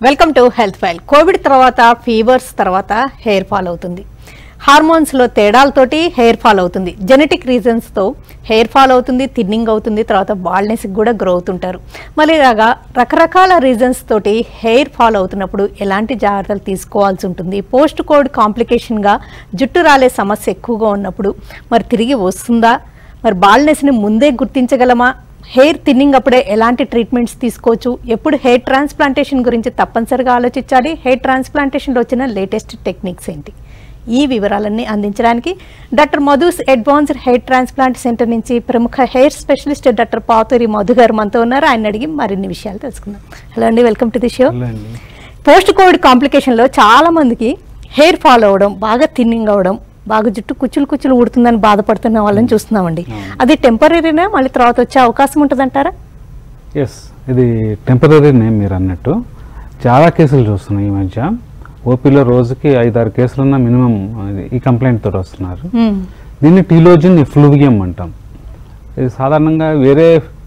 Welcome to health file covid తర్వాత fevers తర్వాత hair fall అవుతుంది హార్మోన్స్లో తేడాలతోటి హెయిర్ ఫాల్ అవుతుంది జెనెటిక్ రీజన్స్తో హెయిర్ ఫాల్ అవుతుంది థిన్నింగ్ అవుతుంది తర్వాత బాల్నెస్కి కూడా గ్రో అవుతుంటారు మళ్ళీ ఇలాగా రకరకాల రీజన్స్ తోటి హెయిర్ ఫాల్ అవుతున్నప్పుడు ఎలాంటి జాగ్రత్తలు తీసుకోవాల్సి ఉంటుంది పోస్ట్ కోవిడ్ కాంప్లికేషన్గా జుట్టు రాలే సమస్య ఎక్కువగా ఉన్నప్పుడు మరి తిరిగి వస్తుందా మరి బాల్నెస్ని ముందే గుర్తించగలమా హెయిర్ థిన్నింగ్ అప్పుడే ఎలాంటి ట్రీట్మెంట్స్ తీసుకోవచ్చు ఎప్పుడు హెయిర్ ట్రాన్స్ప్లాంటేషన్ గురించి తప్పనిసరిగా ఆలోచించాలి హెయిర్ ట్రాన్స్ప్లాంటేషన్లో వచ్చిన లేటెస్ట్ టెక్నిక్స్ ఏంటి ఈ వివరాలన్నీ అందించడానికి doctor Madhu's advanced hair transplant centre నుంచి ప్రముఖ hair specialist doctor Paturi Madhu గారు మనతో ఉన్నారు ఆయన అడిగి మరిన్ని విషయాలు తెలుసుకుందాం హలో అండి welcome to the show hello అండి పోస్ట్ కోవిడ్ కాంప్లికేషన్లో చాలా మందికి హెయిర్ ఫాల్ అవ్వడం బాగా థిన్నింగ్ అవ్వడం బాగా జుట్టు కుచ్చులు కుచ్చులు ఊడుతుందని బాధపడుతున్న వాళ్ళని చూస్తున్నామండి అది టెంపరీనా మళ్ళీ తర్వాత వచ్చే అవకాశం ఉంటుందంటారా ఎస్ ఇది టెంపరీ నేమ్ మీరు అన్నట్టు చాలా కేసులు చూస్తున్నాం ఈ మధ్య ఓపీలో రోజుకి ఐదారు కేసులున్న మినిమం ఈ కంప్లైంట్ తోటి వస్తున్నారు దీన్ని టీలోజిన్ ఎఫ్లూవియం అంటాం ఇది సాధారణంగా వేరే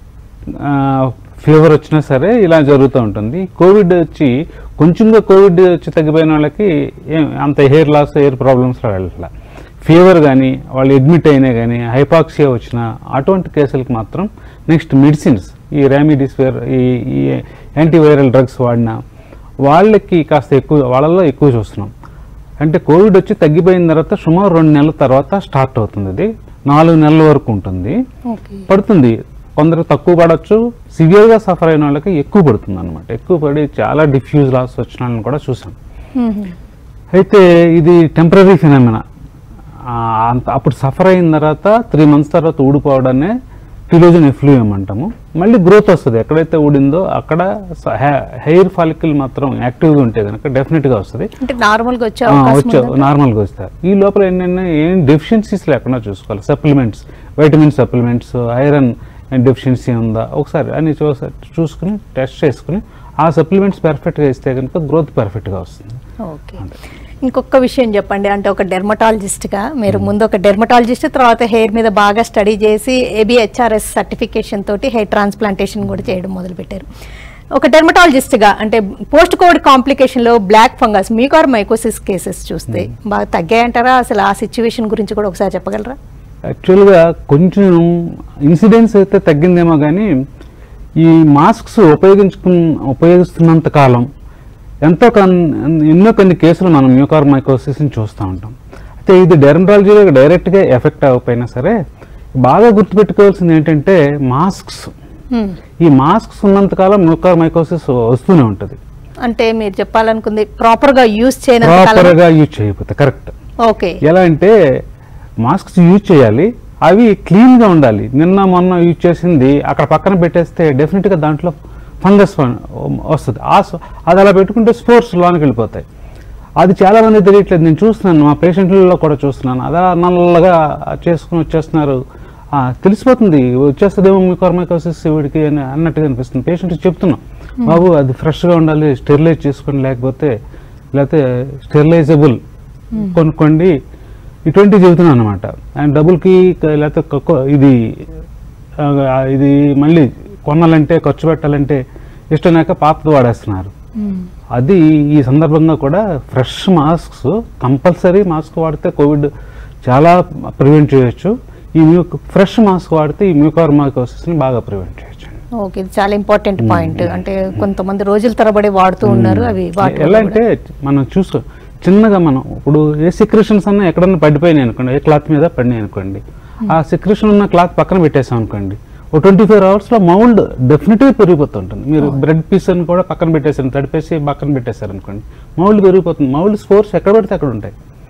ఫీవర్ వచ్చినా సరే ఇలా జరుగుతూ ఉంటుంది కోవిడ్ వచ్చి కొంచెంగా కోవిడ్ వచ్చి తగ్గిపోయిన వాళ్ళకి ఏం అంత హెయిర్ లాస్ హెయిర్ ప్రాబ్లమ్స్లో వెళ్ళట్లా ఫీవర్ కానీ వాళ్ళు అడ్మిట్ అయినా కానీ హైపాక్సియా వచ్చిన అటువంటి కేసులకు మాత్రం నెక్స్ట్ మెడిసిన్స్ ఈ ర్యామిడిస్వేర్ ఈ ఈ యాంటీవైరల్ డ్రగ్స్ వాడినా వాళ్ళకి కాస్త ఎక్కువ వాళ్ళలో ఎక్కువ చూస్తున్నాం అంటే కోవిడ్ వచ్చి తగ్గిపోయిన తర్వాత సుమారు రెండు నెలల తర్వాత స్టార్ట్ అవుతుంది ఇది నాలుగు నెలల వరకు ఉంటుంది ఓకే పడుతుంది కొందరు తక్కువ పడవచ్చు సివియర్గా సఫర్ అయిన వాళ్ళకి ఎక్కువ పడుతుంది అనమాట ఎక్కువ పడి చాలా డిఫ్యూజ్ లాస్ వచ్చిన వాళ్ళని కూడా చూసాం అయితే ఇది టెంపరీ ఫినామినా అంత అప్పుడు సఫర్ అయిన తర్వాత త్రీ మంత్స్ తర్వాత ఊడిపోవడాన్ని ఫిలోజన్ ఎఫ్లూయం అంటాము మళ్ళీ గ్రోత్ వస్తుంది ఎక్కడైతే ఊడిందో అక్కడ హెయిర్ ఫాలికల్ మాత్రం యాక్టివ్గా ఉంటే కనుక డెఫినెట్గా వస్తుంది అంటే నార్మల్గా వచ్చే ఆ, అవకాశం వచ్చే ఉందా? నార్మల్గా వస్తాయి ఈ లోపల ఏంటంటే ఏం డెఫిషియన్సీస్ లేకుండా చూసుకోవాలి supplements vitamin supplements iron deficiency ఉందా ఒకసారి అన్ని చూస చూసుకుని టెస్ట్ చేసుకుని ఆ సప్లిమెంట్స్ పర్ఫెక్ట్గా ఇస్తే కనుక గ్రోత్ పర్ఫెక్ట్గా వస్తుంది ఓకే ఇంకొక విషయం చెప్పండి అంటే ఒక డెర్మటాలజిస్ట్గా మీరు ముందు ఒక డెర్మటాలజిస్ట్ తర్వాత హెయిర్ మీద బాగా స్టడీ చేసి ఏబిహెచ్ఆర్ఎస్ సర్టిఫికేషన్ తోటి హెయిర్ ట్రాన్స్ప్లాంటేషన్ కూడా చేయడం మొదలుపెట్టారు ఒక డెర్మటాలజిస్ట్గా అంటే పోస్ట్ కోవిడ్ కాంప్లికేషన్లో black fungus mucormycosis cases చూస్తే బాగా తగ్గాయంటారా అసలు ఆ సిచ్యువేషన్ గురించి కూడా ఒకసారి చెప్పగలరా యాక్చువల్గా కొంచెం ఇన్సిడెన్స్ అయితే తగ్గిందేమో కానీ ఈ మాస్క్స్ ఉపయోగించుకు ఉపయోగిస్తున్నంత కాలం ఎంతో కన్ ఎన్నో కొన్ని కేసులు మనం మ్యూకార్ మైకోసిస్ని చూస్తూ ఉంటాం అయితే ఇది డెర్మటాలజీలో డైరెక్ట్గా ఎఫెక్ట్ అవ్వకపోయినా సరే బాగా గుర్తుపెట్టుకోవాల్సింది ఏంటంటే మాస్క్స్ Hmm. ఈ మాస్క్స్ ఉన్నంతకాలం మ్యూకార్ మైకోసిస్ వస్తూనే ఉంటుంది అంటే మీరు చెప్పాలనుకుంది ప్రాపర్గా యూజ్ చేయనంత కాలం ప్రాపర్గా యూజ్ చేయకపోతే కరెక్ట్ ఓకే ఎలా అంటే మాస్క్స్ యూజ్ చేయాలి అవి క్లీన్గా ఉండాలి నిన్న మొన్న యూజ్ చేసింది అక్కడ పక్కన పెట్టేస్తే డెఫినెట్గా దాంట్లో ఫంగస్ వస్తుంది ఆ స- అది అలా పెట్టుకుంటే స్పోర్ట్స్ లోనికి వెళ్ళిపోతాయి అది చాలా మంది తెలియట్లేదు నేను చూస్తున్నాను మా పేషెంట్లలో కూడా చూస్తున్నాను అలా నల్లగా చేసుకుని వచ్చేస్తున్నారు ఆ, తెలిసిపోతుంది వచ్చేస్తుందేమో మీ కొర్మైకోసిస్ వీడికి అని అన్నట్టుగా అనిపిస్తుంది పేషెంట్ చెప్తున్నాం బాబు అది ఫ్రెష్గా ఉండాలి స్టెరిలైజ్ చేసుకొని లేకపోతే లేకపోతే స్టెరిలైజబుల్ కొనుక్కోండి ఇటువంటి చెబుతున్నాను అనమాట అండ్ డబుల్కి లేకపోతే కక్కో- ఇది ఆ, ఇది మళ్ళీ కొనాలంటే ఖర్చు పెట్టాలంటే ఇష్టం లేక పాతది వాడేస్తున్నారు అది ఈ సందర్భంగా కూడా ఫ్రెష్ మాస్క్స్ కంపల్సరీ మాస్క్ వాడితే కోవిడ్ చాలా ప్రివెంట్ చేయొచ్చు ఈ మ్యూ ఫ్రెష్ మాస్క్ వాడితే ఈ మ్యూకార్ మైకోసిస్ని బాగా ప్రివెంట్ చేయొచ్చు ఓకే ఇది చాలా ఇంపార్టెంట్ పాయింట్ అంటే కొంతమంది రోజుల తరబడి వాడుతూ ఉన్నారు అవి వాటి ఎలా అంటే మనం చూసుకో చిన్నగా మనం ఇప్పుడు ఏ సెక్రేషన్స్ అన్నా ఎక్కడన్నా పడిపోయినాయి అనుకోండి ఏ క్లాత్ మీద పడినాయి అనుకోండి ఆ సెక్రేషన్ ఉన్న క్లాత్ పక్కన పెట్టేసాం అనుకోండి ఓ ట్వంటీ ఫోర్ అవర్స్లో మౌల్డ్ డెఫినెట్గా పెరిగిపోతుంటుంది మీరు బ్రెడ్ పీస్ అని కూడా పక్కన పెట్టేసారు తడిపేసి పక్కన పెట్టేశారు అనుకోండి మౌల్డ్ పెరిగిపోతుంది మౌల్డ్ స్పోర్స్ ఎక్కడ పడితే అక్కడ ఉంటాయి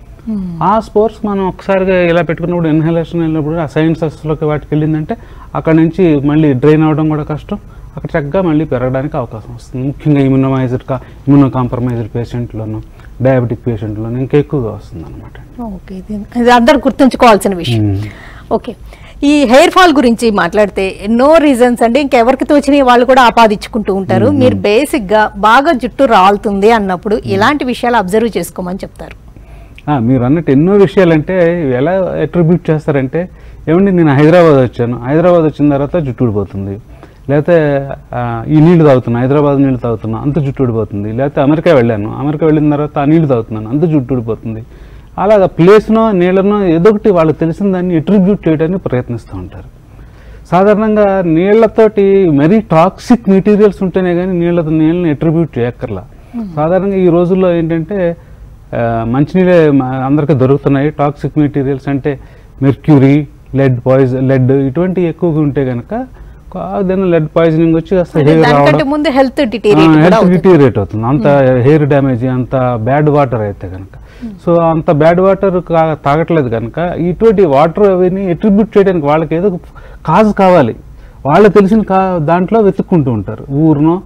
ఆ స్పోర్ట్స్ మనం ఒకసారిగా ఇలా పెట్టుకున్నప్పుడు ఇన్హలేషన్ వెళ్ళినప్పుడు ఆ సైన్సెస్లోకి వాటికి వెళ్ళిందంటే అక్కడ నుంచి మళ్ళీ డ్రైన్ అవ్వడం కూడా కష్టం అక్కడ చక్కగా మళ్ళీ పెరగడానికి అవకాశం వస్తుంది ముఖ్యంగా ఇమ్యూనమైజ్డ్ కా ఇమ్యూనో కాంప్రమైజ్డ్ పేషెంట్లోను డయాబెటిక్ పేషెంట్లోను ఇంకా ఎక్కువగా వస్తుంది అనమాట ఓకే ఇది ఇది అందరు గుర్తుంచుకోవాల్సిన విషయం ఓకే ఈ హెయిర్ ఫాల్ గురించి మాట్లాడితే ఎన్నో రీజన్స్ అండి ఇంకెవరికి తోచిన వాళ్ళు కూడా ఆపాదించుకుంటూ ఉంటారు మీరు బేసిక్ గా బాగా జుట్టు రాలుతుంది అన్నప్పుడు ఇలాంటి విషయాలు అబ్జర్వ్ చేసుకోమని చెప్తారు మీరు అన్నట్టు ఎన్నో విషయాలంటే ఎలా అట్రిబ్యూట్ చేస్తారంటే ఏమండి నేను హైదరాబాద్ వచ్చాను హైదరాబాద్ వచ్చిన తర్వాత జుట్టు ఊడిపోతుంది లేకపోతే ఆ, ఈ నీళ్లు తాగుతున్నా హైదరాబాద్ నీళ్లు తాగుతున్నా అంత జుట్టు ఊడిపోతుంది లేకపోతే అమెరికా వెళ్ళాను అమెరికా వెళ్ళిన తర్వాత ఆ నీళ్లు తాగుతున్నాను అంత జుట్టు ఊడిపోతుంది అలాగా ప్లేస్నో నీళ్ళనో ఏదో ఒకటి వాళ్ళకి తెలిసిన దాన్ని ఎట్రిబ్యూట్ చేయడానికి ప్రయత్నిస్తూ ఉంటారు సాధారణంగా నీళ్లతోటి మరీ టాక్సిక్ మెటీరియల్స్ ఉంటేనే కానీ నీళ్ళతో నీళ్ళని ఎట్రిబ్యూట్ చేయక్కర్లా సాధారణంగా ఈ రోజుల్లో ఏంటంటే ఆ, మంచినీళ్ళే మ- అందరికీ దొరుకుతున్నాయి టాక్సిక్ మెటీరియల్స్ అంటే మెర్క్యూరీ లెడ్ పాయిజన్ లెడ్ ఇటువంటివి ఎక్కువగా ఉంటే కనుక ఏదైనా లెడ్ పాయిజనింగ్ వచ్చి కాస్త అంటే hair దానికంటే రావడం ముందు హెల్త్ డిటీరియట్ కూడా హెల్త్ అవుతుంది డిటీరియేట్ అవుతుంది అంత హెయిర్ డ్యామేజ్ అంత బ్యాడ్ వాటర్ అయితే కనుక సో అంత బ్యాడ్ వాటర్ తాగట్లేదు కనుక ఇటువంటి వాటర్ అవన్నీ ఎట్రిబ్యూట్ చేయడానికి వాళ్ళకి ఏదో కాజ్ కావాలి వాళ్ళకి తెలిసిన కా దాంట్లో వెతుక్కుంటూ ఉంటారు ఊరునో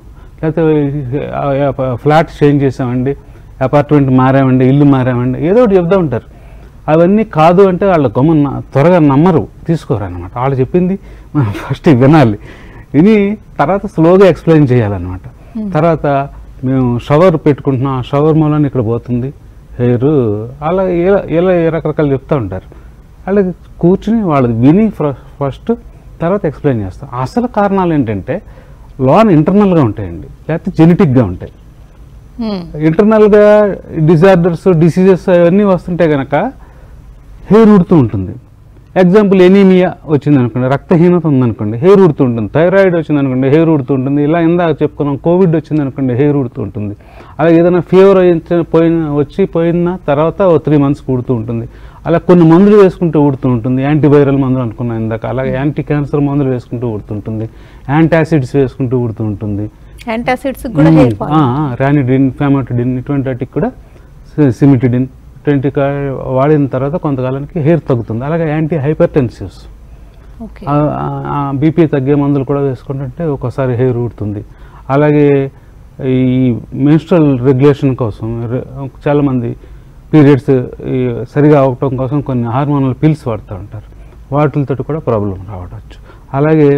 లేకపోతే ఫ్లాట్ చేంజ్ చేసామండి అపార్ట్మెంట్ మారామండి ఇల్లు మారామండి ఏదో ఒకటి చెప్తూ ఉంటారు అవన్నీ కాదు అంటే వాళ్ళు గమన త్వరగా నమ్మరు తీసుకోరు అనమాట వాళ్ళు చెప్పింది మనం ఫస్ట్ వినాలి విని తర్వాత స్లోగా ఎక్స్ప్లెయిన్ చేయాలన్నమాట తర్వాత మేము షవర్ పెట్టుకుంటున్నాం ఆ షవర్ మూలన ఇక్కడ పోతుంది హెయిర్ అలా ఇలా ఇలా ఏ రకరకాలు చెప్తూ ఉంటారు వాళ్ళకి కూర్చుని వాళ్ళది విని ఫస్ట్ తర్వాత ఎక్స్ప్లెయిన్ చేస్తాం అసలు కారణాలు ఏంటంటే లోన్ ఇంటర్నల్గా ఉంటాయండి లేకపోతే జెనెటిక్గా ఉంటాయి Hmm. ఇంటర్నల్గా డిజార్డర్స్ డిసీజెస్ అవన్నీ వస్తుంటే కనుక హెయిర్ ఉడుతూ ఉంటుంది ఎగ్జాంపుల్ ఎనీమియా వచ్చింది అనుకోండి రక్తహీనత ఉందనుకోండి హెయిర్ ఉడుతూ ఉంటుంది థైరాయిడ్ వచ్చింది అనుకోండి హెయిర్ ఉడుతూ ఉంటుంది ఇలా ఇందాక చెప్పుకున్నాం కోవిడ్ వచ్చింది అనుకోండి హెయిర్ ఉడుతూ ఉంటుంది అలాగే ఏదైనా ఫీవర్ పోయిన వచ్చి పోయిన తర్వాత ఓ త్రీ మంత్స్ ఉడుతూ ఉంటుంది అలా కొన్ని మందులు వేసుకుంటూ ఉడుతూ ఉంటుంది యాంటీవైరల్ మందులు అనుకున్నాం ఇందాక అలాగే యాంటీ క్యాన్సర్ మందులు వేసుకుంటూ ఉడుతుంటుంది యాంటాసిడ్స్ వేసుకుంటూ ఉడుతూ ఉంటుంది యాంటాసిడ్స్ కూడా హెయిర్ ఫాల్ రానిడిన్ ఫామోటిడిన్ ఇటువంటి వాటికి కూడా సి- సిమిటిడిన్ ఇటువంటి కా- వాడిన తర్వాత కొంతకాలానికి హెయిర్ తగ్గుతుంది అలాగే antihypertensives okay BP తగ్గే మందులు కూడా వేసుకుంటుంటే ఒక్కోసారి హెయిర్ ఊడుతుంది అలాగే ఈ మెన్స్ట్రల్ రెగ్యులేషన్ కోసం రె- చాలామంది పీరియడ్స్ సరిగా అవటం కోసం కొన్ని హార్మోనల్ పిల్స్ వాడుతూ ఉంటారు వాటితో కూడా ప్రాబ్లం రావడవచ్చు అలాగే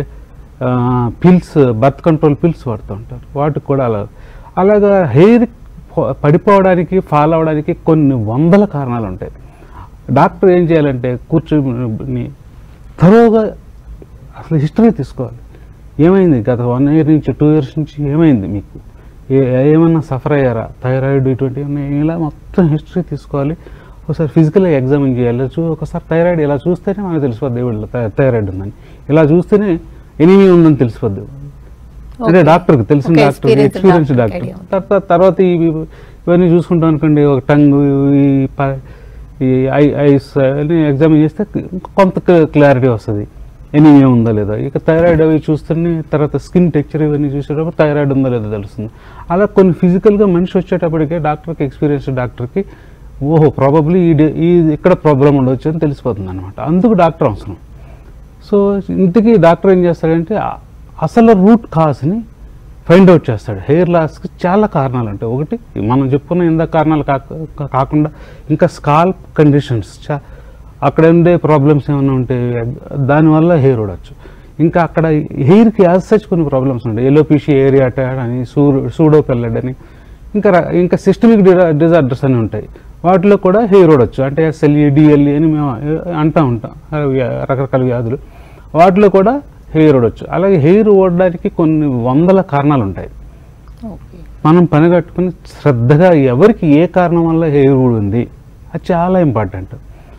పిల్స్ బర్త్ కంట్రోల్ పిల్స్ వాడుతూ ఉంటారు వాటికి కూడా అలా అలాగా హెయిర్ పడిపోవడానికి ఫాల్ అవడానికి కొన్ని వందల కారణాలు ఉంటాయి డాక్టర్ ఏం చేయాలంటే కూర్చొని థరోగా అసలు హిస్టరీ తీసుకోవాలి ఏమైంది గత వన్ ఇయర్ నుంచి టూ ఇయర్స్ నుంచి ఏమైంది మీకు ఏ- ఏమన్నా సఫర్ అయ్యారా థైరాయిడ్ ఇటువంటివి ఉన్నాయి ఇలా మొత్తం హిస్టరీ తీసుకోవాలి ఒకసారి ఫిజికల్గా ఎగ్జామిన్ చేయాలి చూ ఒకసారి థైరాయిడ్ ఇలా చూస్తేనే మనకు తెలిసిపోద్ది దేవుళ్ళు థైరాయిడ్ ఉందని ఇలా చూస్తేనే ఎనిమి ఉందని తెలిసిపోద్ది అంటే Okay. డాక్టర్కి తెలిసిన Okay, doctor experienced experience doctor doctor idea ఉంది. తర్వాత తర్వాత ఇవి ఇవన్నీ చూసుకుంటాం అనుకోండి ఒక టంగ్ ఈ ప- ఈ ఐ ఐస్ అన్ని ఎగ్జామిన్ చేస్తే కొంత క్లారిటీ వస్తుంది ఎనీమియా ఉందా లేదా ఇక థైరాయిడ్ అవి చూస్తేనే తర్వాత స్కిన్ టెక్చర్ ఇవన్నీ చూసేటప్పుడు థైరాయిడ్ ఉందా లేదా తెలుస్తుంది అలా కొన్ని ఫిజికల్గా మనిషి వచ్చేటప్పటికే డాక్టర్కి ఎక్స్పీరియన్స్ డాక్టర్కి ఓహో ప్రాబబ్లీ ఈ డే- ఈ ఇక్కడ ప్రాబ్లం ఉండొచ్చు అని తెలిసిపోతుంది అనమాట అందుకు డాక్టర్ అవసరం సో ఇంతకీ డాక్టర్ ఏం చేస్తాడంటే ఆ- అసలు రూట్ కాజ్ని ఫైండ్ అవుట్ చేస్తాడు హెయిర్ లాస్కి చాలా కారణాలు ఉంటాయి ఒకటి మనం చెప్పుకున్న ఇంత కారణాలు కాక కాకుండా ఇంకా స్కాల్ప్ కండిషన్స్ చా అక్కడ ఉండే ప్రాబ్లమ్స్ ఏమైనా ఉంటే దానివల్ల హెయిర్ ఉండొచ్చు ఇంకా అక్కడ హెయిర్కి యాజ్ సచ్ కొన్ని ప్రాబ్లమ్స్ ఉంటాయి ఎలోపిషి ఏరియా అని సూ సూడో పెల్లడ్ అని ఇంకా ర- ఇంకా సిస్టమిక్ డిజార్డర్స్ అని ఉంటాయి వాటిలో కూడా హెయిర్ ఉండొచ్చు అంటే ఎస్ఎల్ఈ డిఎల్ఈ అని మేము అంటూ ఉంటాం అవి వ్యా- రకరకాల వ్యాధులు వాటిలో కూడా హెయిర్ ఉండొచ్చు అలాగే హెయిర్ ఓడడానికి కొన్ని వందల కారణాలు ఉంటాయి ఓకే మనం పని కట్టుకుని శ్రద్ధగా ఎవరికి ఏ కారణం వల్ల హెయిర్ ఊడింది అది చాలా ఇంపార్టెంట్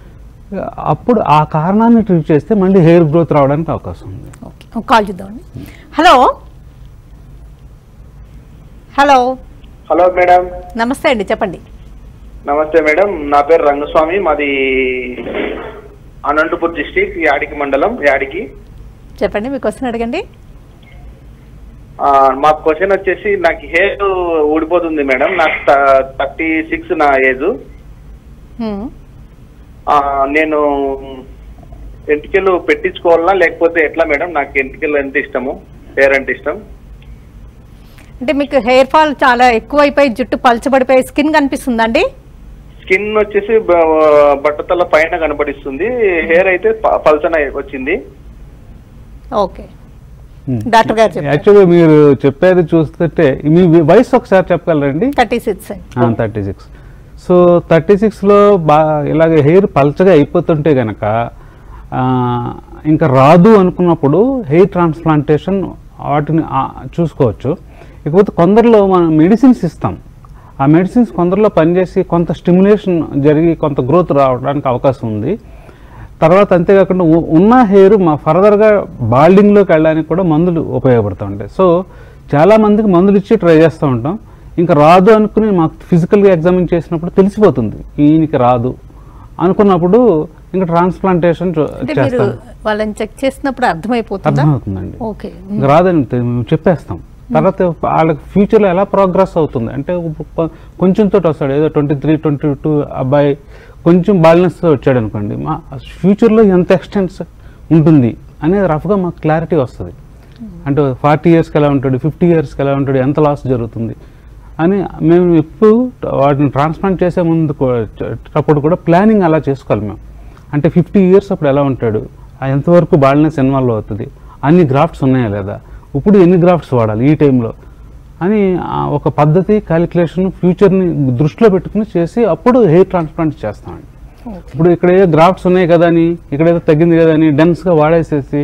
అప్పుడు ఆ కారణాన్ని ట్రీట్ చేస్తే మళ్ళీ హెయిర్ గ్రోత్ రావడానికి అవకాశం ఉంది ఓకే ఒక కాల్ చూద్దామండి హలో హలో హలో మేడం నమస్తే అండి చెప్పండి నమస్తే మేడం నా పేరు రంగస్వామి మాది అనంతపూర్ డిస్టిక్ యాడికి మండలం యాడికి చెప్పండి మీ క్వశ్చన్ అడగండి ఆ, మా క్వశ్చన్ వచ్చేసి నాకు హెయిర్ ఊడిపోతుంది మేడం నాకు థర్టీ సిక్స్ నా ఏజ్ హ్మ్. నేను ఎంటికలు పెట్టించుకోవాలా లేకపోతే ఎట్లా మేడం నాకు ఎంటికలు ఎంత ఇష్టము హెయిర్ అంటే ఇష్టం అంటే మీకు హెయిర్ ఫాల్ చాలా ఎక్కువ అయిపోయి జుట్టు పలచబడిపోయి స్కిన్ కనిపిస్తుందండి స్కిన్ వచ్చేసి బ- బట్టతల పైన కనపడిస్తుంది హెయిర్ అయితే ప- పల్చన వచ్చింది ఓకే డాక్టర్ గారు చెప్పారు యాక్చువల్గా మీరు చెప్పేది చూస్తుంటే మీ వయసు ఒకసారి చెప్పగలరండి thirty six thirty six so thirty సిక్స్లో బా ఇలాగ హెయిర్ పల్చగా అయిపోతుంటే గనక ఆ, ఇంకా రాదు అనుకున్నప్పుడు హెయిర్ ట్రాన్స్ప్లాంటేషన్ వాటిని ఆ, చూసుకోవచ్చు ఇకపోతే కొందరిలో మనం మెడిసిన్స్ ఇస్తాం ఆ మెడిసిన్స్ కొందరిలో పనిచేసి కొంత స్టిమ్యులేషన్ జరిగి కొంత గ్రోత్ రావడానికి అవకాశం ఉంది తర్వాత అంతేకాకుండా ఉ- ఉన్న హెయిర్ మా ఫర్దర్గా బాల్డింగ్లోకి వెళ్ళడానికి కూడా మందులు ఉపయోగపడుతూ ఉంటాయి సో చాలా మందికి మందులు ఇచ్చి ట్రై చేస్తూ ఉంటాం ఇంకా రాదు అనుకుని మాకు ఫిజికల్గా ఎగ్జామిన్ చేసినప్పుడు తెలిసిపోతుంది ఈయనకి రాదు అనుకున్నప్పుడు ఇంకా ట్రాన్స్ప్లాంటేషన్ అంటే మీరు చేస్తాం వాళ్ళని చెక్ చేసినప్పుడు అర్థమైపోతుందా అర్థమవుతుందండి ఓకే ఇంకా రాదని తె- మేము చెప్పేస్తాం తర్వాత వాళ్ళకి ఫ్యూచర్లో ఎలా ప్రోగ్రెస్ అవుతుంది అంటే ఇప్పుడు కొ- కొంచెం తోటి వస్తాడు ఏదో ట్వంటీ త్రీ ట్వంటీ టూ అబ్బాయి కొంచెం బాల్నెస్ వచ్చాడు అనుకోండి మా ఫ్యూచర్లో ఎంత ఎక్స్టెన్స్ ఉంటుంది అనేది రఫ్గా మాకు క్లారిటీ వస్తుంది అంటే ఫార్టీ ఇయర్స్కి ఎలా ఉంటాడు ఫిఫ్టీ ఇయర్స్కి ఎలా ఉంటాడు ఎంత లాస్ జరుగుతుంది అని మేము ఎప్పుడు వాటిని ట్రాన్స్ప్లాంట్ చేసే ముందు కూ- అప్పుడు కూడా ప్లానింగ్ అలా చేసుకోవాలి మేము అంటే ఫిఫ్టీ ఇయర్స్ అప్పుడు ఎలా ఉంటాడు ఆ ఎంతవరకు బాల్నెస్ ఇన్వాల్వ్ అవుతుంది అన్ని గ్రాఫ్ట్స్ ఉన్నాయా లేదా ఇప్పుడు ఎన్ని గ్రాఫ్ట్స్ వాడాలి ఈ టైంలో అని ఆ ఒక పద్ధతి క్యాలిక్యులేషన్ ఫ్యూచర్ని దృష్టిలో పెట్టుకుని చేసి అప్పుడు హెయిర్ ట్రాన్స్ప్లాంట్ చేస్తామండి ఇప్పుడు ఇక్కడ ఏదో గ్రాఫ్ట్స్ ఉన్నాయి కదా అని ఇక్కడ ఏదో తగ్గింది కదా అని డెన్స్గా వాడేసేసి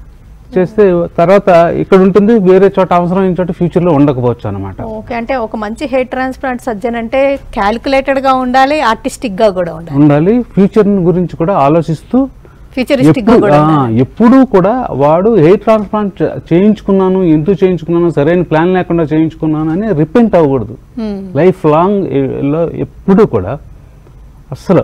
చేస్తే తర్వాత ఇక్కడ ఉంటుంది వేరే చోట అవసరమైన చోట ఫ్యూచర్లో ఉండకపోవచ్చు అనమాట ఓకే అంటే ఒక మంచి హెయిర్ ట్రాన్స్ప్లాంట్ సర్జన్ అంటే క్యాలిక్యులేటెడ్ గా ఉండాలి ఆర్టిస్టిక్ గా కూడా ఉండాలి ఉండాలి ఫ్యూచర్ గురించి కూడా ఆలోచిస్తూ ఫ్యూచరిస్టిక్ గా ఎప్పుడు కూడా ఆ, ఉండాలి ఎప్పుడూ కూడా వాడు హెయిర్ ట్రాన్స్ప్లాంట్ చే- చేయించుకున్నాను ఎందుకు చేయించుకున్నాను సరైన ప్లాన్ లేకుండా చేయించుకున్నాను అని రిపెంట్ అవ్వకూడదు Hmm. లైఫ్ లాంగ్ లో ఎప్పుడూ కూడా అస్సలు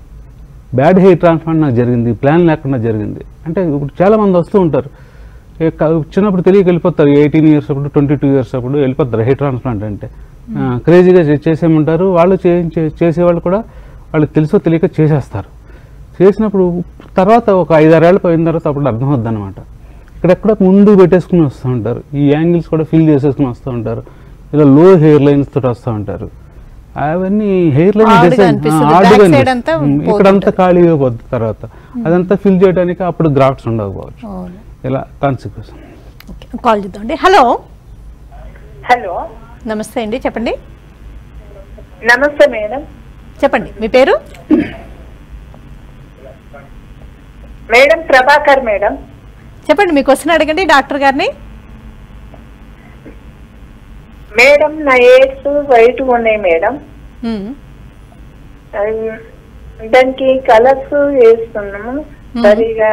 బ్యాడ్ హెయిర్ ట్రాన్స్ప్లాంట్ నాకు జరిగింది ప్లాన్ లేకుండా జరిగింది అంటే ఇప్పుడు చాలా మంది వస్తూ ఉంటారు ఏ క- చిన్నప్పుడు తెలియక వెళ్ళిపోతారు ఎయిటీన్ ఇయర్స్ అప్పుడు ట్వంటీ టూ ఇయర్స్ అప్పుడు వెళ్ళిపోతారు హెయిర్ ట్రాన్స్ప్లాంట్ అంటే క్రేజీగా చేసేయమంటారు వాళ్ళు చేయించే చేసేవాళ్ళు కూడా వాళ్ళకి తెలుసో తెలియక చేసేస్తారు చేసినప్పుడు తర్వాత ఒక ఐదారేళ్ళు పోయిన తర్వాత అప్పుడు అర్థమవుద్ది అనమాట ఇక్కడెక్కడ ముందు పెట్టేసుకుని వస్తూ ఉంటారు ఈ యాంగిల్స్ కూడా ఫిల్ చేసేసుకుని వస్తూ ఉంటారు ఇలా లో హెయిర్ లైన్స్ తోటి వస్తూ ఉంటారు అవన్నీ హెయిర్ లైన్ Odd గా డిజైన్ అనిపిస్తుంది. Back side అంతా ఇక్కడంతా ఖాళీగా పోద్ది తర్వాత అదంతా ఫిల్ చేయడానికి అప్పుడు గ్రాఫ్ట్స్ ఉండకపోవచ్చు అవును ఇలా కాన్సిక్వెన్స్ ఓకే కాల్ చేద్దామండి హలో హలో నమస్తే అండి చెప్పండి నమస్తే మేడం చెప్పండి మీ పేరు మేడం ప్రభాకర్ మేడం చెప్పండి మీ క్వశ్చన్ అడగండి డాక్టర్ గారిని మేడం నా ఎయిడ్స్ వైట్ ఉన్నాయి మేడం మ్మ్. అవి దానికి కలర్స్ వేస్తున్నాము సరిగా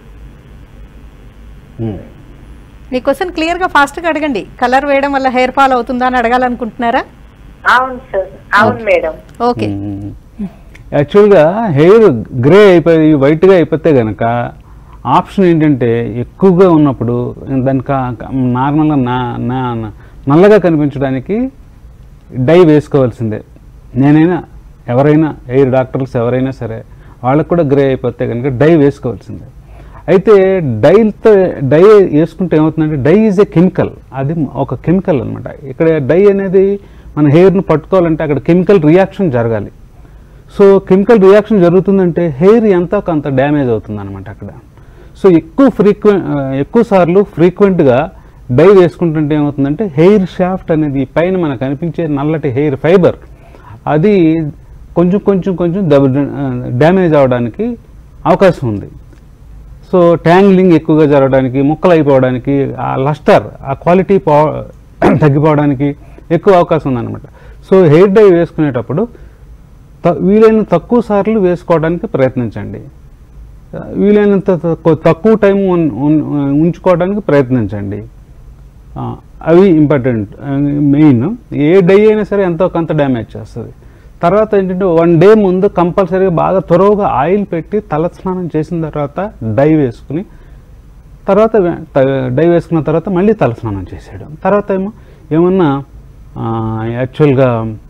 మీ క్వశ్చన్ క్లియర్ గా ఫాస్ట్ గా అడగండి కలర్ వేయడం వల్ల హెయిర్ ఫాల్ అవుతుందా అని అడగాలనుకుంటున్నారా అవును సార్ అవును మేడం ఓకే యాక్చువల్గా హెయిర్ గ్రే అయిపోయి వైట్గా అయిపోతే కనుక ఆప్షన్ ఏంటంటే ఎక్కువగా ఉన్నప్పుడు దానికి నార్మల్గా నా నా నా- నల్లగా కనిపించడానికి డై వేసుకోవాల్సిందే నేనైనా ఎవరైనా హెయిర్ డాక్టర్స్ ఎవరైనా సరే వాళ్ళకు కూడా గ్రే అయిపోతే కనుక డై వేసుకోవాల్సిందే అయితే డైతో డై వేసుకుంటే ఏమవుతుందంటే డై ఈజ్ ఏ కెమికల్ అది ఒక కెమికల్ అనమాట ఇక్కడ డై అనేది మన హెయిర్ను పట్టుకోవాలంటే అక్కడ కెమికల్ రియాక్షన్ జరగాలి సో కెమికల్ రియాక్షన్ జరుగుతుందంటే హెయిర్ ఎంత కొంత డ్యామేజ్ అవుతుంది అనమాట అక్కడ సో ఎక్కువ ఫ్రీక్వెంట్ ఎక్కువ సార్లు ఫ్రీక్వెంట్గా డై వేసుకుంటుంటే ఏమవుతుందంటే హెయిర్ షాఫ్ట్ అనేది పైన మనకు కనిపించే నల్లటి హెయిర్ ఫైబర్ అది కొంచెం కొంచెం కొంచెం దెబ్బ డ్యామేజ్ అవడానికి అవకాశం ఉంది సో ట్యాంగ్లింగ్ ఎక్కువగా జరగడానికి ముక్కలు అయిపోవడానికి ఆ లస్టర్ ఆ క్వాలిటీ పో తగ్గిపోవడానికి ఎక్కువ అవకాశం ఉందన్నమాట సో హెయిర్ డై వేసుకునేటప్పుడు త- వీలైన తక్కువ సార్లు వేసుకోవడానికి ప్రయత్నించండి ఆ, వీలైనంత తక్కువ తక్కువ టైం ఉన్- ఉన్- ఉంచుకోవడానికి ప్రయత్నించండి ఆ, అవి ఇంపార్టెంట్ మెయిన్ ఏ డై అయినా సరే ఎంతో కొంత డ్యామేజ్ చేస్తుంది తర్వాత ఏంటంటే వన్ డే ముందు కంపల్సరీగా బాగా త్వరగా ఆయిల్ పెట్టి తల స్నానం చేసిన తర్వాత డై వేసుకుని తర్వాత వే- త- డై వేసుకున్న తర్వాత మళ్ళీ తల స్నానం చేసేయడం తర్వాత ఏమో ఏమన్నా యాక్చువల్గా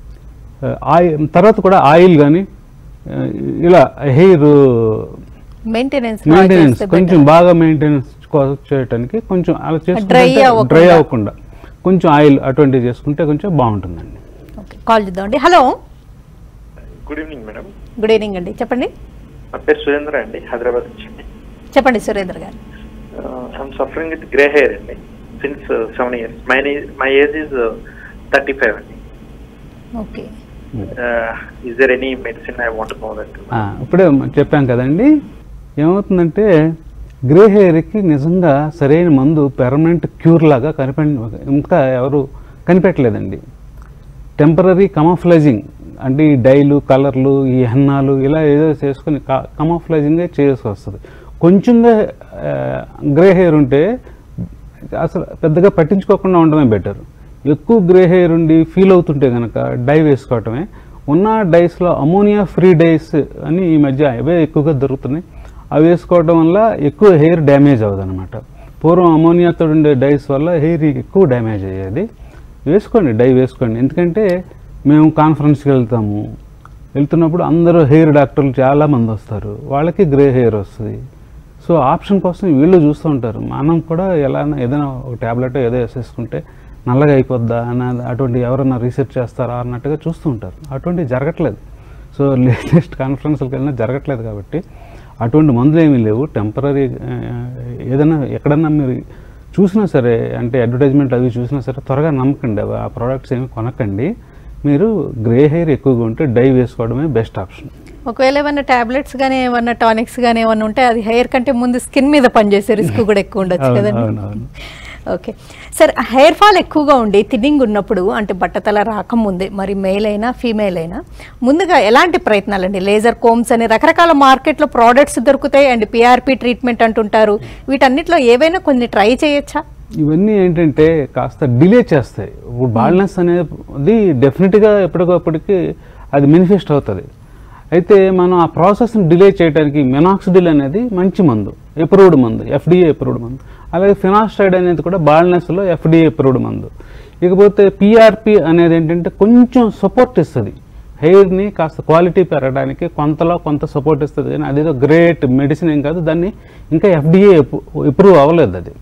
ఆయిల్ తర్వాత కూడా ఆయిల్ కానీ ఇలా హెయిర్ మెయింటెనెన్స్ మెయింటెనెన్స్ కొంచెం బాగా మెయింటెనెన్స్ చేయడానికి కొంచెం అలా Dry చేసుకుంటే అవ్వకుండా. డ్రై అవ్వకుండా కొంచెం ఆయిల్ అటువంటివి చేసుకుంటే కొంచెం బాగుంటుందండి ఓకే కాల్ చేద్దామండి hello good evening madam good evening అండి చెప్పండి నా పేరు సురేంద్ర అండి హైదరాబాద్ నుంచి అండి చెప్పండి సురేంద్ర గారు I'm suffering with grey hair అండి since seven years my my age is thirty five అండి okay is there any medicine I want know that ఆ, ఇప్పుడే చెప్పాం కదండి ఏమవుతుందంటే గ్రే హెయిర్కి నిజంగా సరైన మందు పెర్మనెంట్ క్యూర్ లాగా కనిపె ఇంకా ఎవరు కనిపెట్టలేదండి టెంపరీ కమఫ్లైజింగ్ అంటే ఈ డైలు కలర్లు ఈ హెన్నాలు ఇలా ఏదో చేసుకొని కమఫ్లైజింగే చేయాల్సి వస్తుంది కొంచెంగా గ్రే హెయిర్ ఉంటే అసలు పెద్దగా పట్టించుకోకుండా ఉండడమే బెటర్ ఎక్కువ గ్రే హెయిర్ ఉండి ఫీల్ అవుతుంటే కనుక డై వేసుకోవటమే ఉన్న డైస్లో అమోనియా ఫ్రీ డైస్ అని ఈ మధ్య అవే ఎక్కువగా దొరుకుతున్నాయి అవి వేసుకోవడం వల్ల ఎక్కువ హెయిర్ డ్యామేజ్ అవ్వదు అనమాట పూర్వం అమోనియాతో ఉండే డైస్ వల్ల హెయిర్ ఎక్కువ డ్యామేజ్ అయ్యేది వేసుకోండి డై వేసుకోండి ఎందుకంటే మేము కాన్ఫరెన్స్కి వెళ్తాము వెళ్తున్నప్పుడు అందరూ హెయిర్ డాక్టర్లు చాలా మంది వస్తారు వాళ్ళకి గ్రే హెయిర్ వస్తుంది సో ఆప్షన్ కోసం వీళ్ళు చూస్తూ ఉంటారు మనం కూడా ఎలా ఏదైనా ఒక ట్యాబ్లెట్ ఏదో వేసేసుకుంటే నల్లగా అయిపోద్దా అన్న అటువంటి ఎవరైనా రీసెర్చ్ చేస్తారా అన్నట్టుగా చూస్తూ ఉంటారు అటువంటివి జరగట్లేదు సో లేటెస్ట్ కాన్ఫరెన్స్కి వెళ్ళినా జరగట్లేదు కాబట్టి అటువంటి మందులు ఏమీ లేవు టెంపరీ ఏదైనా ఎక్కడన్నా మీరు చూసినా సరే అంటే అడ్వర్టైజ్మెంట్ అవి చూసినా సరే త్వరగా నమ్మకండి అవి ఆ ప్రోడక్ట్స్ ఏమి కొనకండి మీరు గ్రే హెయిర్ ఎక్కువగా ఉంటే డై వేసుకోవడమే బెస్ట్ ఆప్షన్ ఒకవేళ ఏమైనా టాబ్లెట్స్ కానీ ఏమన్నా టానిక్స్ కానీ ఏమన్నా ఉంటే అది హెయిర్ కంటే ముందు స్కిన్ మీద పనిచేసే రిస్క్ కూడా ఎక్కువ ఉండొచ్చు అవును, కదండి అవును, అవును. ఓకే సార్ హెయిర్ ఫాల్ ఎక్కువగా ఉండి థిన్నింగ్ ఉన్నప్పుడు అంటే బట్టతల రాకముందే మరి మేల్ అయినా ఫీమేల్ అయినా ముందుగా ఎలాంటి ప్రయత్నాలు అండి లేజర్ కోమ్స్ అని రకరకాల మార్కెట్లో ప్రోడక్ట్స్ దొరుకుతాయి అండ్ పిఆర్పి ట్రీట్మెంట్ అంటుంటారు వీటన్నిటిలో ఏవైనా కొన్ని ట్రై చేయొచ్చా ఇవన్నీ ఏంటంటే కాస్త డిలే చేస్తాయి ఇప్పుడు బాల్నెస్ అనేది డెఫినెట్గా ఎప్పటికప్పటికి అది మేనిఫెస్ట్ అవుతుంది అయితే మనం ఆ ప్రాసెస్ని డిలే చేయడానికి మెనాక్సిడిల్ అనేది మంచి మందు అప్రూవ్డ్ మందు ఎఫ్డిఏ అప్రూవ్డ్ మందు అలాగే ఫినాస్టైడ్ అనేది కూడా బాల్నెస్లో ఎఫ్డిఏ అప్రూవ్డ్ మందు ఇకపోతే పిఆర్పి అనేది ఏంటంటే కొంచెం సపోర్ట్ ఇస్తుంది హెయిర్ని కాస్త క్వాలిటీ పెరగడానికి కొంతలో కొంత సపోర్ట్ ఇస్తుంది కానీ అదేదో గ్రేట్ మెడిసిన్ ఏం కాదు దాన్ని ఇంకా ఎఫ్డిఏ అప్రూవ్ అవ్వలేదు అది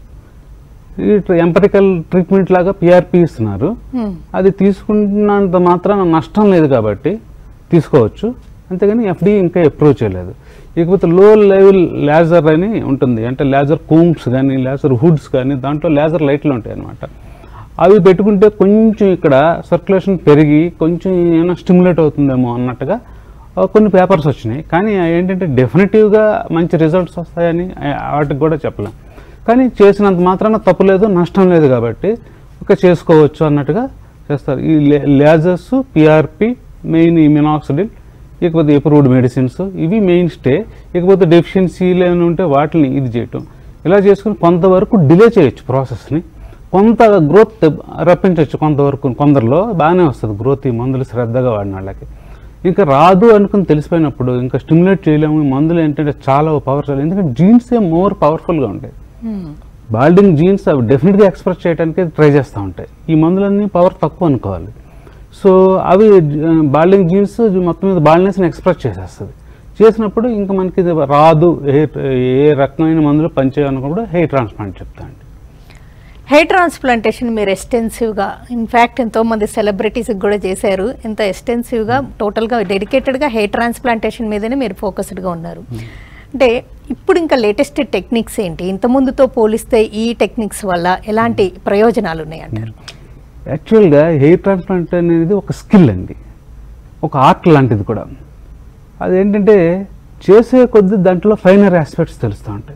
ఈ ఎంపరికల్ ట్రీట్మెంట్ లాగా పిఆర్పి ఇస్తున్నారు అది తీసుకున్నంత మాత్రాన నష్టం లేదు కాబట్టి తీసుకోవచ్చు అంతేగాని ఎఫ్డి ఇంకా అప్రూవ్ చేయలేదు ఇకపోతే లో లెవెల్ లేజర్ అని ఉంటుంది అంటే లేజర్ కూమ్స్ కానీ లేజర్ హుడ్స్ కానీ దాంట్లో లేజర్ లైట్లు ఉంటాయి అన్నమాట అవి పెట్టుకుంటే కొంచెం ఇక్కడ సర్క్యులేషన్ పెరిగి కొంచెం ఏమైనా స్టిమ్యులేట్ అవుతుందేమో అన్నట్టుగా ఆ, కొన్ని పేపర్స్ వచ్చినాయి కానీ అవి ఏంటంటే డెఫినెటివ్గా మంచి రిజల్ట్స్ వస్తాయని ఆ, వాటికి కూడా చెప్పలేం కానీ చేసినంత మాత్రాన తప్పు లేదు నష్టం లేదు కాబట్టి ఒక చేసుకోవచ్చు అన్నట్టుగా చేస్తారు ఈ లేజర్స్ పిఆర్పి మెయిన్ ఈ మినాక్సిడిల్ ఇకపోతే ఎప్రూవ్డ్ మెడిసిన్స్ ఇవి మెయిన్ స్టే ఇకపోతే డెఫిషియన్సీలు ఏమైనా ఉంటే వాటిని ఇది చేయటం ఇలా చేసుకుని కొంతవరకు డిలే చేయొచ్చు ప్రాసెస్ని కొంత గ్రోత్ రప్పించవచ్చు కొంతవరకు కొందరిలో బాగానే వస్తుంది గ్రోత్ ఈ మందులు శ్రద్ధగా వాడిన వాళ్ళకి ఇంకా రాదు అనుకుని తెలిసిపోయినప్పుడు ఇంకా స్టిమ్యులేట్ చేయలేము ఈ మందులు ఏంటంటే చాలా పవర్ఫుల్ ఎందుకంటే జీన్సే మోర్ పవర్ఫుల్గా ఉంటాయి బాల్డింగ్ జీన్స్ అవి డెఫినెట్గా ఎక్స్ప్రెస్ చేయడానికి ట్రై చేస్తూ ఉంటాయి ఈ మందులన్నీ పవర్ తక్కువ అనుకోవాలి సో అవి బాల్డింగ్ జీన్స్ మొత్తం మీద బాల్నెస్ని ఎక్స్ప్రెస్ చేసేస్తుంది చేసినప్పుడు ఇంకా మనకి ఇది రాదు ఏ ఏ రకమైన మందులు పనిచేయాలనుకున్నప్పుడు హెయిర్ ట్రాన్స్ప్లాంట్ చెప్తా అండి హెయిర్ ట్రాన్స్ప్లాంటేషన్ మీరు ఎక్స్టెన్సివ్గా ఇన్ఫ్యాక్ట్ ఎంతోమంది సెలబ్రిటీస్కి కూడా చేశారు ఎంత ఎక్స్టెన్సివ్గా టోటల్గా డెడికేటెడ్గా హెయిర్ ట్రాన్స్ప్లాంటేషన్ మీదనే మీరు ఫోకస్డ్గా ఉన్నారు అంటే ఇప్పుడు ఇంకా లేటెస్ట్ టెక్నిక్స్ ఏంటి ఇంత ముందుతో పోలిస్తే ఈ టెక్నిక్స్ వల్ల ఎలాంటి ప్రయోజనాలు ఉన్నాయి అంటారు యాక్చువల్గా హెయిర్ ట్రాన్స్ప్లాంట్ అనేది ఒక స్కిల్ అండి ఒక ఆర్ట్ లాంటిది కూడా అదేంటంటే చేసే కొద్దీ దాంట్లో ఫైనర్ ఆస్పెక్ట్స్ తెలుస్తూ ఉంటాయి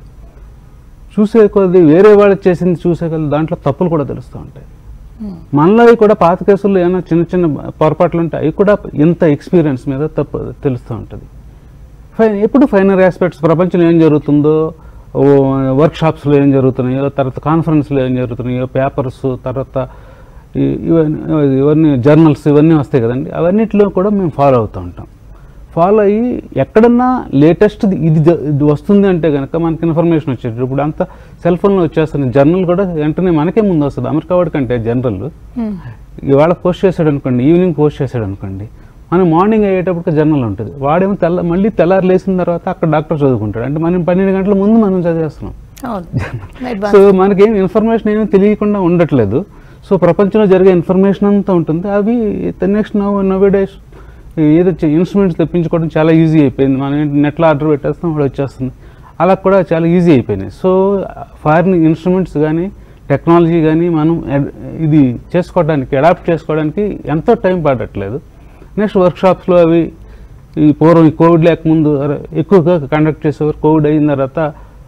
చూసే కొద్దీ వేరే వాళ్ళు చేసింది చూసే కొద్దీ దాంట్లో తప్పులు కూడా తెలుస్తూ ఉంటాయి మనలో అవి కూడా పాత కేసుల్లో ఏమైనా చిన్న చిన్న పొరపాట్లు ఉంటాయి అవి కూడా ఇంత ఎక్స్పీరియన్స్ మీద తప్పు తెలుస్తూ ఉంటుంది ఫైన్ ఎప్పుడు ఫైనర్ ఆస్పెక్ట్స్ ప్రపంచంలో ఏం జరుగుతుందో వర్క్ షాప్స్లో ఏం జరుగుతున్నాయో తర్వాత కాన్ఫరెన్స్లో ఏం జరుగుతున్నాయో పేపర్స్ తర్వాత ఈ- ఇవన్నీ ఇవన్నీ జర్నల్స్ ఇవన్నీ వస్తాయి కదండి అవన్నిటిలో కూడా మేము ఫాలో అవుతూ ఉంటాం ఫాలో అయ్యి ఎక్కడన్నా లేటెస్ట్ ఇది జ- ఇది వస్తుంది అంటే కనుక మనకి ఇన్ఫర్మేషన్ వచ్చేది ఇప్పుడు అంతా సెల్ ఫోన్లో వచ్చేస్తుంది జర్నల్ కూడా వెంటనే మనకే ముందు వస్తుంది అమెరికా వాడి కంటే జనరల్ ఇవాళ పోస్ట్ చేశాడు అనుకోండి ఈవినింగ్ పోస్ట్ చేశాడు అనుకోండి మనం మార్నింగ్ అయ్యేటప్పటికి జర్నల్ ఉంటుంది వాడేమో తెల్ల మళ్ళీ తెల్లారు లేచిన తర్వాత అక్కడ డాక్టర్ చదువుకుంటాడు అంటే మనం పన్నెండు గంటల ముందు మనం చదివేస్తున్నాం అవును సో అడ్వాన్స్ మనకేం ఇన్ఫర్మేషన్ ఏమీ తెలియకుండా ఉండట్లేదు సో ప్రపంచంలో జరిగే ఇన్ఫర్మేషన్ అంతా ఉంటుంది అవి నెక్స్ట్ నవ్ నవ్ డేస్ ఏదో ఇన్స్ట్రుమెంట్స్ తెప్పించుకోవడం చాలా ఈజీ అయిపోయింది మనం ఏంటి నెట్లో ఆర్డర్ పెట్టేస్తాం వాడు వచ్చేస్తుంది అలా కూడా చాలా ఈజీ అయిపోయినాయి సో ఫారిన్ ఇన్స్ట్రుమెంట్స్ కానీ టెక్నాలజీ కానీ మనం అడ్- ఇది చేసుకోవడానికి అడాప్ట్ చేసుకోవడానికి ఎంతో టైం పడట్లేదు నెక్స్ట్ వర్క్షాప్స్లో అవి ఈ పూర్వం ఈ కోవిడ్ లేకముందు అరే ఎక్కువగా కండక్ట్ చేసేవారు కోవిడ్ అయిన తర్వాత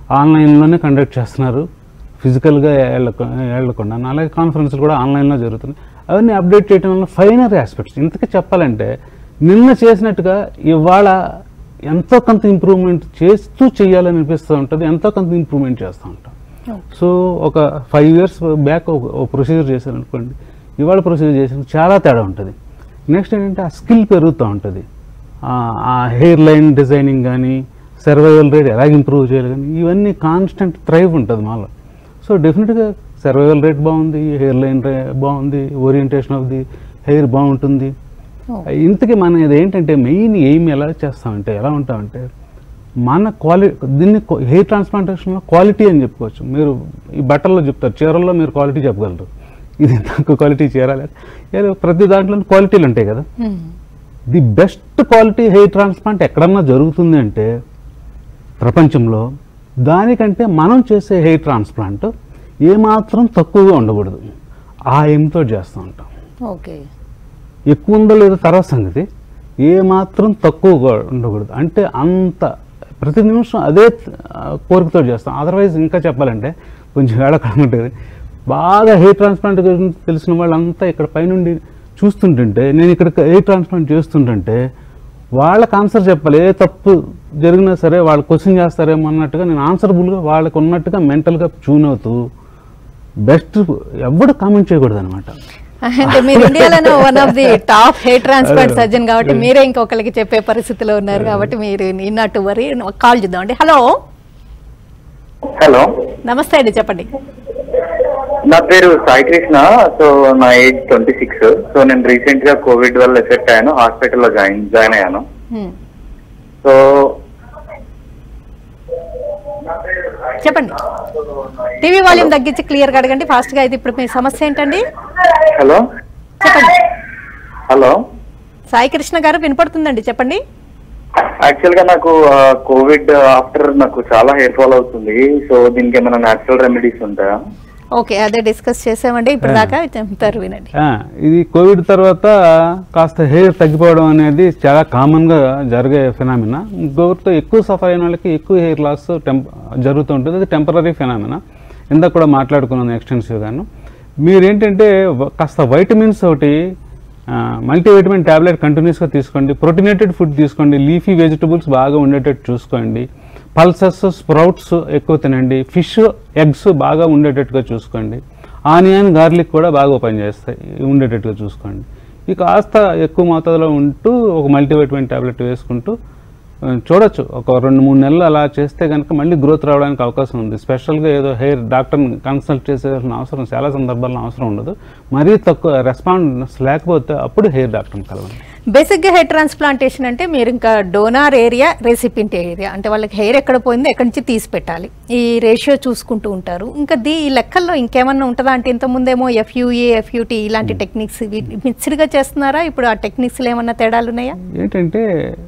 ఆన్లైన్లోనే కండక్ట్ చేస్తున్నారు ఫిజికల్గా వెళ్ళక వెళ్ళకుండా అలాగే కాన్ఫరెన్స్లు కూడా ఆన్లైన్లో జరుగుతున్నాయి అవన్నీ అప్డేట్ చేయడం వల్ల ఫైనర్ ఆస్పెక్ట్స్ ఇంతకీ చెప్పాలంటే నిన్న చేసినట్టుగా ఇవాళ ఎంతో కొంత ఇంప్రూవ్మెంట్ చేస్తూ చేయాలని అనిపిస్తూ ఉంటుంది ఎంతో కొంత ఇంప్రూవ్మెంట్ చేస్తూ ఉంటాం సో ఒక ఫైవ్ ఇయర్స్ బ్యాక్ ఒక ప్రొసీజర్ చేశారు అనుకోండి ఇవాళ ప్రొసీజర్ చేసిన చాలా తేడా ఉంటుంది నెక్స్ట్ ఏంటంటే ఆ స్కిల్ పెరుగుతూ ఉంటుంది ఆ- ఆ హెయిర్ లైన్ డిజైనింగ్ కానీ సర్వైవల్ రేట్ ఎలాగ ఇంప్రూవ్ చేయాలి కానీ ఇవన్నీ కాన్స్టెంట్ థ్రైవ్ ఉంటుంది మాలో సో డెఫినెట్గా సర్వైవల్ రేట్ బాగుంది హెయిర్ లైన్ బాగుంది ఓరియంటేషన్ ఆఫ్ ది హెయిర్ బాగుంటుంది ఇంతకీ మన ఇది ఏంటంటే మెయిన్ ఎయిమ్ ఎలా చేస్తామంటే ఎలా ఉంటామంటే మన క్వాలిటీ దీన్ని హెయిర్ ట్రాన్స్ప్లాంటేషన్లో క్వాలిటీ అని చెప్పుకోవచ్చు మీరు ఈ బట్టల్లో చెప్తారు చీరల్లో మీరు క్వాలిటీ చెప్పగలరు ఇది తక్కువ క్వాలిటీ చీర లేదా ఏదో ప్రతి దాంట్లో క్వాలిటీలు ఉంటాయి కదా the best quality hair transplant ఎక్కడన్నా జరుగుతుంది అంటే ప్రపంచంలో దానికంటే మనం చేసే హెయిర్ ట్రాన్స్ప్లాంట్ ఏమాత్రం తక్కువగా ఉండకూడదు ఆ ఎయిమ్తో చేస్తూ ఉంటాం ఓకే ఎక్కువ ఉందో లేదో తర్వాత సంగతి ఏమాత్రం తక్కువగా ఉండకూడదు అంటే అంత ప్రతి నిమిషం అదే ఆ, కోరికతో చేస్తాం అదర్వైజ్ ఇంకా చెప్పాలంటే కొంచెం వేళకడం ఉంటుంది బాగా హెయిర్ ట్రాన్స్ప్లాంట్ గురించి తెలిసిన వాళ్ళంతా ఇక్కడ పైనుండి చూస్తుంటుంటే నేను ఇక్కడ హెయిర్ ట్రాన్స్ప్లాంట్ చేస్తుంటుంటే వాళ్ళకి ఆన్సర్ చెప్పాలి ఏ తప్పు జరిగినా సరే వాళ్ళు క్వశ్చన్ చేస్తారేమో అన్నట్టుగా నేను ఆన్సరబుల్గా వాళ్ళకు ఉన్నట్టుగా మెంటల్గా ట్యూన్ అవుతూ బెస్ట్ ఎవడు కామెంట్ చేయకూడదు అనమాట అంటే మీరు ఇండియాలోనే one of the top hair transplant surgeon కాబట్టి మీరే ఇంకొకరికి చెప్పే పరిస్థితిలో ఉన్నారు కాబట్టి మీరు నిన్నట్టు వరి కాల్ చూద్దాం అండి హలో హలో నమస్తే అండి చెప్పండి నా పేరు సాయి కృష్ణ సో నా ఏజ్ ట్వంటీ సిక్స్ సో నేను రీసెంట్ గా కోవిడ్ వల్ల ఎఫెక్ట్ అయ్యాను హాస్పిటల్లో జాయిన్ జాయిన్ అయ్యాను హ్మ్. సో చెప్పండి టీవీ వాల్యూమ్ తగ్గించి క్లియర్ గా అడగండి ఫాస్ట్ గా అయితే ఇప్పుడు మీ సమస్య ఏంటండి హలో చెప్పండి హలో సాయి కృష్ణ గారు వినపడుతుందండి చెప్పండి యాక్చువల్ గా నాకు కోవిడ్ ఆఫ్టర్ నాకు చాలా హెయిర్ ఫాల్ అవుతుంది సో దీనికి ఏమైనా న్యాచురల్ రెమెడీస్ ఉంటాయా ఓకే అదే డిస్కస్ చేసామండి ఇప్పుడు దాకా చెప్తారు వినండి ఆ, ఇది కోవిడ్ తర్వాత కాస్త హెయిర్ తగ్గిపోవడం అనేది చాలా కామన్గా జరిగే ఫినామినా కోవిడ్తో ఎక్కువ సఫర్ అయిన వాళ్ళకి ఎక్కువ హెయిర్ లాస్ టెంప్ జరుగుతూ ఉంటుంది అది టెంపరీ ఫినామినా ఇందాక కూడా మాట్లాడుకున్నాను ఎక్స్టెన్సివ్గాను మీరేంటంటే వ- కాస్త వైటమిన్స్ ఒకటి మల్టీవిటమిన్ ట్యాబ్లెట్ కంటిన్యూస్గా తీసుకోండి ప్రోటీనేటెడ్ ఫుడ్ తీసుకోండి లీఫీ వెజిటబుల్స్ బాగా ఉండేటట్టు చూసుకోండి పల్సెస్ స్ప్రౌట్స్ ఎక్కువ తినండి ఫిష్ ఎగ్స్ బాగా ఉండేటట్టుగా చూసుకోండి ఆనియన్ గార్లిక్ కూడా బాగా పనిచేస్తాయి ఉండేటట్టుగా చూసుకోండి ఇక కాస్త ఎక్కువ మోతాదులో ఉంటూ ఒక మల్టీవిటమిన్ ట్యాబ్లెట్ వేసుకుంటూ ఆ, చూడొచ్చు ఒక రెండు మూడు నెలలు అలా చేస్తే కనుక మళ్ళీ గ్రోత్ రావడానికి అవకాశం ఉంది స్పెషల్గా ఏదో హెయిర్ డాక్టర్ని కన్సల్ట్ చేసేసిన అవసరం చాలా సందర్భాల్లో అవసరం ఉండదు మరీ తక్కువ రెస్పాన్స్ లేకపోతే అప్పుడు హెయిర్ డాక్టర్ని కలవండి బేసిక్ గా హెయిర్ ట్రాన్స్ప్లాంటేషన్ అంటే మీరు ఇంకా డోనార్ ఏరియా రెసిపింట్ ఏరియా అంటే వాళ్ళకి హెయిర్ ఎక్కడ పోయిందో ఎక్కడి నుంచి తీసి పెట్టాలి ఈ రేషియో చూసుకుంటూ ఉంటారు ఇంకా దీ ఈ లెక్కల్లో ఇంకేమన్నా ఉంటుందా అంటే ఇంతకుముందేమో ఎఫ్యూఏ ఎఫ్యూటీ ఇలాంటి టెక్నిక్స్ మిక్స్డ్గా చేస్తున్నారా ఇప్పుడు ఆ టెక్నిక్స్లో ఏమన్నా తేడాలు ఉన్నాయా ఏంటంటే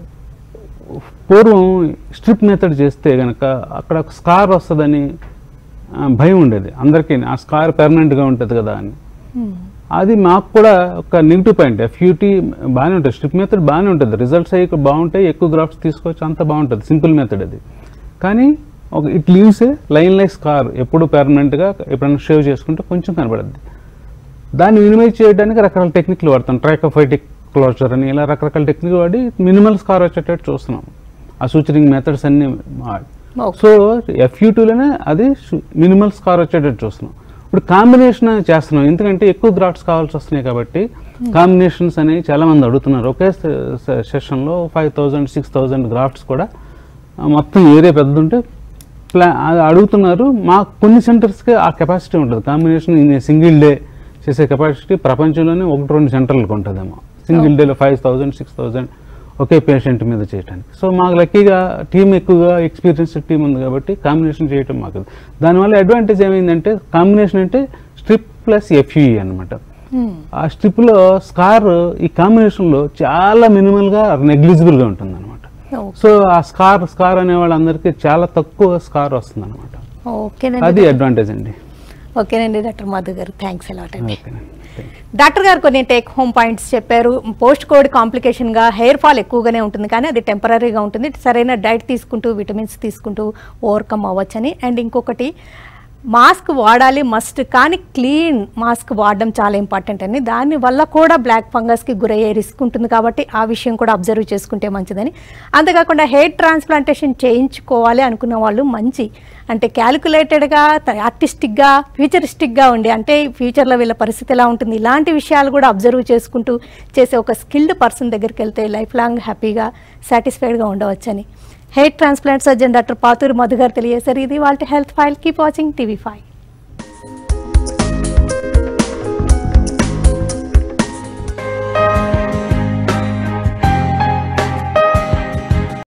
పూర్వం స్ట్రిప్ మెథడ్ చేస్తే కనుక అక్కడ ఒక స్కార్ వస్తుందని ఆ, భయం ఉండేది అందరికీ ఆ స్కార్ పెర్మనెంట్గా ఉంటుంది కదా అని అది మాకు కూడా ఒక నెగిటివ్ పాయింట్ ఎఫ్యూటీ బాగానే ఉంటుంది స్ట్రిప్ మెథడ్ బాగానే ఉంటుంది రిజల్ట్స్ అయ్యి బాగుంటాయి ఎక్కువ గ్రాఫ్ట్స్ తీసుకోవచ్చు అంత బాగుంటుంది సింపుల్ మెథడ్ అది కానీ ఒక it leaves a line like scar ఎప్పుడు పెర్మనెంట్గా ఎప్పుడైనా షేవ్ చేసుకుంటే కొంచెం కనబడుద్ది దాన్ని మినిమైజ్ చేయడానికి రకరకాల టెక్నిక్లు వాడతాం ట్రైకోఫైటిక్ క్లోజర్ అని ఇలా రకరకాల టెక్నిక్ వాడి మినిమల్ స్కార్ వచ్చేటట్టు చూస్తున్నాం ఆ సూచరింగ్ మెథడ్స్ అన్ని వాడి Okay. సో ఎఫ్యూ టూలోనే అది మినిమల్ స్కార్ వచ్చేటట్టు చూస్తున్నాం ఇప్పుడు కాంబినేషన్ చేస్తున్నాం ఎందుకంటే ఎక్కువ గ్రాఫ్ట్స్ కావాల్సి వస్తున్నాయి కాబట్టి కాంబినేషన్స్ అనేవి చాలా మంది అడుగుతున్నారు ఒకే సెషన్లో five thousand six thousand grafts కూడా ఆ, మొత్తం ఏరియా పెద్ద ఉంటే ప్లా అది అడుగుతున్నారు మా కొన్ని సెంటర్స్కి ఆ కెపాసిటీ ఉంటుంది కాంబినేషన్ ఇన్ సింగిల్ డే చేసే కెపాసిటీ ప్రపంచంలోనే ఒకటి రెండు సెంటర్లకు ఉంటుందేమో సింగిల్ డేలో ఫైవ్ థౌజండ్ సిక్స్ థౌజండ్ ఒకే పేషెంట్ మీద చేయడానికి సో మాకు లక్కీగా టీం ఎక్కువగా ఎక్స్పీరియన్స్డ్ టీం ఉంది కాబట్టి కాంబినేషన్ చేయటం మాకు దానివల్ల అడ్వాంటేజ్ ఏమైందంటే కాంబినేషన్ అంటే స్ట్రిప్ ప్లస్ ఎఫ్యూఈ అనమాట ఆ స్ట్రిప్లో స్కార్ ఈ కాంబినేషన్లో చాలా మినిమల్గా నెగ్లిజిబుల్గా ఉంటుంది అనమాట సో ఆ స్కార్ స్కార్ అనే వాళ్ళందరికీ చాలా తక్కువ స్కార్ వస్తుంది అనమాట ఓకేనండి అది అడ్వాంటేజ్ అండి ఓకేనండి డాక్టర్ మధు గారు థ్యాంక్స్ అలాట్ అండి ఓకేనండి డాక్టర్ గారు కొన్ని టేక్ హోమ్ పాయింట్స్ చెప్పారు పోస్ట్ కోవిడ్ కాంప్లికేషన్గా హెయిర్ ఫాల్ ఎక్కువగానే ఉంటుంది కానీ అది టెంపరీగా ఉంటుంది సరైన డైట్ తీసుకుంటూ విటమిన్స్ తీసుకుంటూ ఓవర్కమ్ అవ్వచ్చని అండ్ ఇంకొకటి మాస్క్ వాడాలి మస్ట్ కానీ క్లీన్ మాస్క్ వాడడం చాలా ఇంపార్టెంట్ అని దాని వల్ల కూడా బ్లాక్ ఫంగస్కి గురయ్యే రిస్క్ ఉంటుంది కాబట్టి ఆ విషయం కూడా అబ్జర్వ్ చేసుకుంటే మంచిదని అంతేకాకుండా హెయిర్ ట్రాన్స్ప్లాంటేషన్ చేయించుకోవాలి అనుకున్న వాళ్ళు మంచి అంటే క్యాలిక్యులేటెడ్గా ఆర్టిస్టిక్గా ఫ్యూచరిస్టిక్గా ఉండి అంటే ఫ్యూచర్లో వీళ్ళ పరిస్థితి ఎలా ఉంటుంది ఇలాంటి విషయాలు కూడా అబ్జర్వ్ చేసుకుంటూ చేసే ఒక స్కిల్డ్ పర్సన్ దగ్గరికి వెళ్తే లైఫ్ లాంగ్ హ్యాపీగా సాటిస్ఫైడ్గా ఉండవచ్చని hair transplant surgeon doctor Paturi Madhu గారు తెలియజేశారు ఇది వాళ్ళ health file keep watching TV five